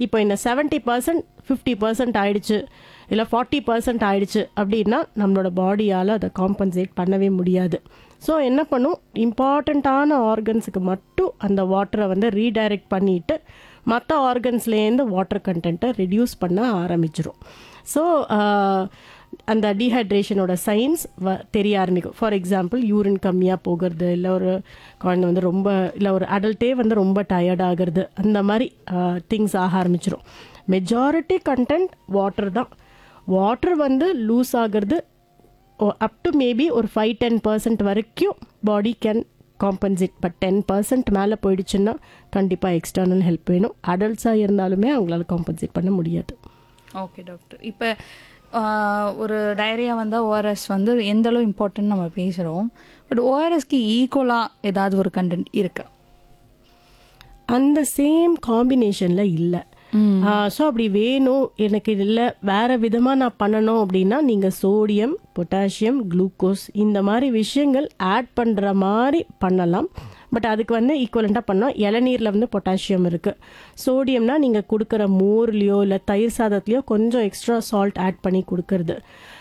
இப்போ இந்த seventy percent fifty percent ஆயிடுச்சு இல்லை ஃபார்ட்டி பர்சன்ட் ஆயிடுச்சு அப்படின்னா நம்மளோட பாடியால் அதை காம்பன்சேட் பண்ணவே முடியாது ஸோ என்ன பண்ணும் இம்பார்ட்டண்ட்டான ஆர்கன்ஸுக்கு மட்டும் அந்த வாட்டரை வந்து ரீடைரக்ட் பண்ணிட்டு மற்ற ஆர்கன்ஸ்லேருந்து வாட்டர் கண்டென்ட்டை ரெடியூஸ் பண்ண ஆரம்பிச்சிரும் ஸோ அந்த டீஹைட்ரேஷனோட சைன்ஸ் வ தெரிய ஆரம்பிக்கும் ஃபார் எக்ஸாம்பிள் யூரின் கம்மியாக போகிறது இல்லை ஒரு குழந்தை வந்து ரொம்ப இல்லை ஒரு அடல்ட்டே வந்து ரொம்ப டயர்ட் ஆகிறது அந்த மாதிரி திங்ஸ் ஆக ஆரம்பிச்சிரும் மெஜாரிட்டி கண்டென்ட் வாட்டர் தான் வாட்டர் வந்து லூஸ் ஆகிறது அப் டு மேபி ஒரு ஃபைவ் டென் பர்சன்ட் வரைக்கும் body can compensate but ten percent மேலே போயிடுச்சுன்னா கண்டிப்பாக எக்ஸ்டர்னல் ஹெல்ப் வேணும் அடல்ட்ஸாக இருந்தாலுமே அவங்களால காம்பன்சேட் பண்ண முடியாது ஓகே டாக்டர் இப்போ ஒரு டயரியா வந்தால் ஓஆர்எஸ் வந்து எந்த அளவு இம்பார்ட்டன்ட் நம்ம பேசுகிறோம் பட் ஓஆர்எஸ்க்கு ஈக்குவலாக ஏதாவது ஒரு கண்டென்ட் இருக்கா அந்த சேம் காம்பினேஷனில் இல்லை ஸோ அப்படி வேணும் எனக்கு இல்லை வேற விதமாக நான் பண்ணணும் அப்படின்னா நீங்கள் சோடியம் பொட்டாசியம் குளுக்கோஸ் இந்த மாதிரி விஷயங்கள் ஆட் பண்ணுற மாதிரி பண்ணலாம் பட் அதுக்கு வந்து ஈக்குவலண்ட்டாக பண்ணால் இளநீரில் வந்து பொட்டாசியம் இருக்குது சோடியம்னா நீங்கள் கொடுக்குற மோர்லேயோ இல்லை தயிர் சாதத்துலேயோ கொஞ்சம் எக்ஸ்ட்ரா சால்ட் ஆட் பண்ணி கொடுக்கறது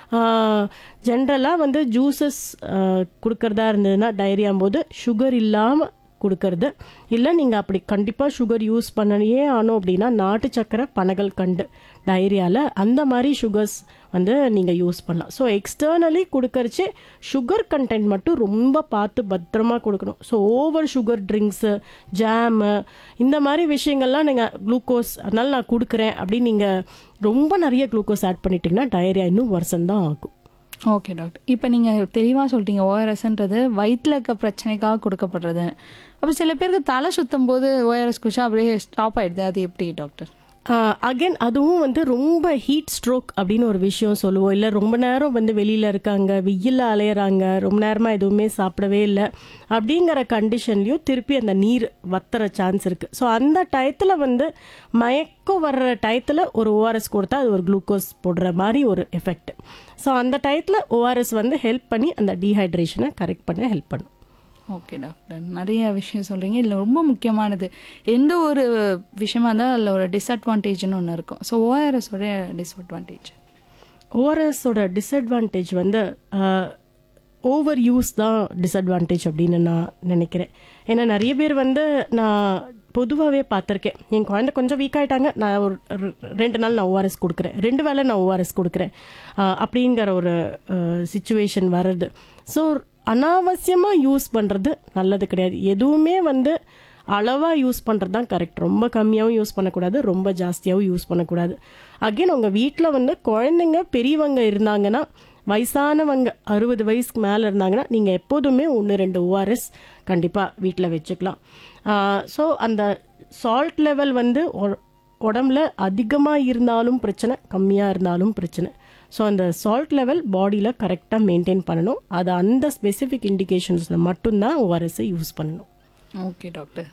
ஜென்ரலாக வந்து ஜூஸஸ் கொடுக்கறதா இருந்ததுன்னா டயரியாம் போது சுகர் இல்லாமல் கொடுக்கறது இல்லை நீங்கள் அப்படி கண்டிப்பாக சுகர் யூஸ் பண்ணலையே ஆனோம் அப்படின்னா நாட்டு சக்கரை பனகல் கண்டு டயரியாவில் அந்த மாதிரி சுகர்ஸ் வந்து நீங்கள் யூஸ் பண்ணலாம் ஸோ எக்ஸ்டர்னலி கொடுக்கறச்சே சுகர் கண்டென்ட் மட்டும் ரொம்ப பார்த்து பத்திரமா கொடுக்கணும் so over sugar drinks jam இந்த மாதிரி விஷயங்கள்லாம் நீங்கள் குளுக்கோஸ் அதனால நான் கொடுக்குறேன் அப்படின்னு நீங்கள் ரொம்ப நிறைய குளுக்கோஸ் ஆட் பண்ணிட்டீங்கன்னா டயரியா இன்னும் வருஷம் தான் ஆகும் ஓகே டாக்டர் இப்போ நீங்கள் தெளிவாக சொல்லிட்டீங்க ஓஆர்எஸ்ன்றது வயிற்றில் இருக்க பிரச்சனைக்காக கொடுக்கப்படுறது அப்போ சில பேருக்கு தலை சுத்தும் போது ஓஆர்எஸ் குடிச்சா அப்படியே ஸ்டாப் ஆயிடுது அது எப்படி டாக்டர் அகைன் அதுவும் வந்து ரொம்ப ஹீட் ஸ்ட்ரோக் அப்படின்னு ஒரு விஷயம் சொல்லுவோம் இல்லை ரொம்ப நேரம் வந்து வெளியில் இருக்காங்க வெயிலில் அலையிறாங்க ரொம்ப நேரமாக எதுவுமே சாப்பிடவே இல்லை அப்படிங்கிற கண்டிஷன்லையும் திருப்பி அந்த நீர் வத்துற சான்ஸ் இருக்குது ஸோ அந்த டயத்தில் வந்து மயக்கம் வர்ற டயத்தில் ஒரு ஓஆர்எஸ் கொடுத்தா அது ஒரு குளுக்கோஸ் போடுற மாதிரி ஒரு எஃபெக்ட் ஸோ அந்த டயத்தில் ஓஆர்எஸ் வந்து ஹெல்ப் பண்ணி அந்த டீஹைட்ரேஷனை கரெக்ட் பண்ண ஹெல்ப் பண்ணும் ஓகே டாக்டர் நிறைய விஷயம் சொல்கிறீங்க இதில் ரொம்ப முக்கியமானது எந்த ஒரு விஷயமா இருந்தால் அதில் ஒரு டிஸ்அட்வான்டேஜ்னு ஒன்று இருக்கும் ஸோ ஓஆர்எஸோட டிஸ்அட்வான்டேஜ் ஓஆர்எஸோட டிஸ்அட்வான்டேஜ் வந்து ஓவர் யூஸ் தான் டிஸ்அட்வான்டேஜ் அப்படின்னு நான் நினைக்கிறேன் ஏன்னா நிறைய பேர் வந்து நான் பொதுவாகவே பார்த்துருக்கேன் என் குழந்தை கொஞ்சம் வீக் ஆகிட்டாங்க நான் ஒரு ரெ- ரெண்டு நாள் நான் ஓஆர்எஸ் கொடுக்குறேன் ரெண்டு வேளை நான் ஓஆர்எஸ் கொடுக்குறேன் ஆஹ் அப்படிங்கிற ஒரு சுச்சுவேஷன் வர்றது ஸோ அனாவசியமாக யூஸ் பண்ணுறது நல்லது கிடையாது எதுவுமே வந்து அளவாக யூஸ் பண்ணுறது தான் கரெக்ட் ரொம்ப கம்மியாகவும் யூஸ் பண்ணக்கூடாது ரொம்ப ஜாஸ்தியாகவும் யூஸ் பண்ணக்கூடாது அகைன் உங்கள் வீட்டில் வந்து குழந்தைங்க பெரியவங்க இருந்தாங்கன்னா வயசானவங்க அறுபது வயசுக்கு மேலே இருந்தாங்கன்னா நீங்கள் எப்போதுமே ஒன்று ரெண்டு ஓஆர்எஸ் கண்டிப்பாக வீட்டில் வச்சுக்கலாம் ஸோ அந்த சால்ட் லெவல் வந்து உ- உடம்புல அதிகமாக இருந்தாலும் பிரச்சனை கம்மியாக இருந்தாலும் பிரச்சனை ஸோ அந்த சால்ட் லெவல் பாடியில் கரெக்டாக மெயின்டைன் பண்ணணும் அது அந்த ஸ்பெசிஃபிக் இண்டிகேஷன்ஸில் மட்டும்தான் ஓஆர்எஸ்ஸை யூஸ் பண்ணணும் ஓகே டாக்டர்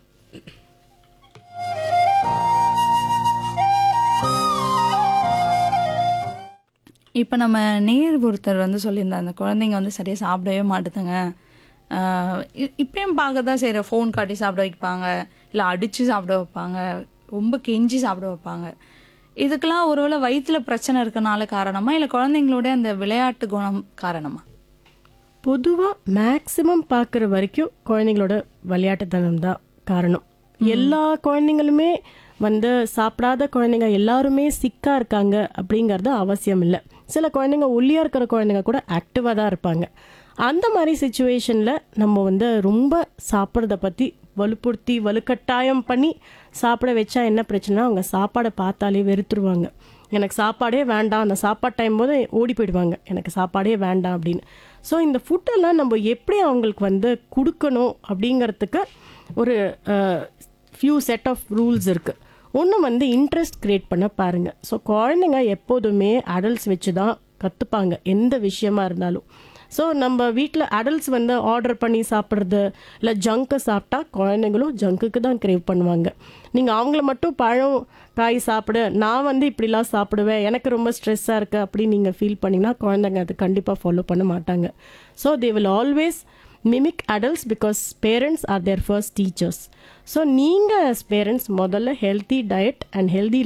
இப்போ நம்ம நேர் ஒருத்தர் வந்து சொல்லியிருந்தாங்க அந்த குழந்தைங்க வந்து சரியாக சாப்பிடவே மாட்டுதுங்க ஆஹ் இ- இப்பயும் பார்க்க தான் சரி ஃபோன் காட்டி சாப்பிட வைப்பாங்க இல்லை அடித்து சாப்பிட வைப்பாங்க ரொம்ப கெஞ்சி சாப்பிட வைப்பாங்க இதுக்கெல்லாம் ஒருவேளை வயிற்றுல பிரச்சனை இருக்கனால காரணமா இல்லை குழந்தைங்களோட அந்த விளையாட்டு குணம் காரணமா பொதுவாக மேக்ஸிமம் பார்க்குற வரைக்கும் குழந்தைங்களோட விளையாட்டுத்தனம் தான் காரணம் எல்லா குழந்தைங்களுமே வந்து சாப்பிடாத குழந்தைங்க எல்லாருமே சிக்காக இருக்காங்க அப்படிங்கிறது அவசியம் இல்லை சில குழந்தைங்க ஒல்லியாக இருக்கிற குழந்தைங்க கூட ஆக்டிவாக தான் இருப்பாங்க அந்த மாதிரி சுச்சுவேஷனில் நம்ம வந்து ரொம்ப சாப்பிட்றத பற்றி வலுப்படுத்தி வலுக்கட்டாயம் பண்ணி சாப்பிட வச்சா என்ன பிரச்சனைனா அவங்க சாப்பாடை பார்த்தாலே வெறுத்துருவாங்க எனக்கு சாப்பாடே வேண்டாம் அந்த சாப்பாடு டைம் போது ஓடி போயிடுவாங்க எனக்கு சாப்பாடே வேண்டாம் அப்படின்னு ஸோ இந்த ஃபுட்டெல்லாம் நம்ம எப்படி அவங்களுக்கு வந்து கொடுக்கணும் அப்படிங்கிறதுக்கு ஒரு ஃபியூ செட் ஆஃப் ரூல்ஸ் இருக்குது ஒன்று வந்து இன்ட்ரெஸ்ட் க்ரியேட் பண்ண பாருங்கள் ஸோ குழந்தைங்க எப்போதுமே அடல்ட்ஸ் வச்சு தான் கற்றுப்பாங்க எந்த விஷயமா இருந்தாலும் ஸோ நம்ம வீட்டில் அடல்ட்ஸ் வந்து ஆர்டர் பண்ணி சாப்பிட்றது இல்லை ஜங்க்கை சாப்பிட்டா குழந்தைங்களும் ஜங்க்குக்கு தான் கிரேவ் பண்ணுவாங்க நீங்கள் அவங்கள மட்டும் பழம் காய் சாப்பிடு நான் வந்து இப்படிலாம் சாப்பிடுவேன் எனக்கு ரொம்ப ஸ்ட்ரெஸ்ஸாக இருக்குது அப்படின்னு நீங்கள் ஃபீல் பண்ணிங்கன்னா குழந்தைங்க அது கண்டிப்பாக ஃபாலோ பண்ண மாட்டாங்க so they will always mimic adults because parents are their first teachers so நீங்கள் as பேரண்ட்ஸ் முதல்ல ஹெல்த்தி டயட் அண்ட் ஹெல்தி